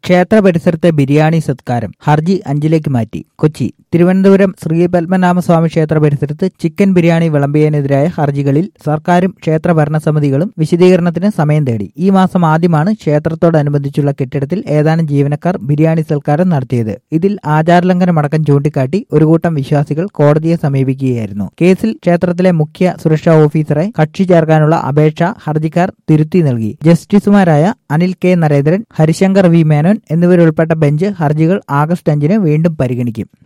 ക്ഷേത്ര പരിസരത്തെ ബിരിയാണി സത്കാരം ഹർജി അഞ്ചിലേക്ക് മാറ്റി കൊച്ചി തിരുവനന്തപുരം ശ്രീ പത്മനാഭസ്വാമി ക്ഷേത്ര പരിസരത്ത് ചിക്കൻ ബിരിയാണി വിളമ്പിയതിനെതിരായ ഹർജികളിൽ സർക്കാരും ക്ഷേത്ര ഭരണസമിതികളും വിശദീകരണത്തിന് സമയം തേടി ഈ മാസം ആദ്യമാണ് ക്ഷേത്രത്തോടനുബന്ധിച്ചുള്ള കെട്ടിടത്തിൽ ഏതാനും ജീവനക്കാർ ബിരിയാണി സൽക്കാരം നടത്തിയത് ഇതിൽ ആചാരലംഘനമടക്കം ചൂണ്ടിക്കാട്ടി ഒരു കൂട്ടം വിശ്വാസികൾ കോടതിയെ സമീപിക്കുകയായിരുന്നു കേസിൽ ക്ഷേത്രത്തിലെ മുഖ്യ സുരക്ഷാ ഓഫീസറെ കക്ഷി ചേർക്കാനുള്ള അപേക്ഷ ഹർജിക്കാർ തിരുത്തി നൽകി ജസ്റ്റിസുമാരായ അനിൽ കെ നരേന്ദ്രൻ ഹരിശങ്കർ വി മേനോൻ എന്നിവരുൾപ്പെട്ട ബെഞ്ച് ഹർജികൾ ആഗസ്റ്റ് അഞ്ചിന് വീണ്ടും പരിഗണിക്കും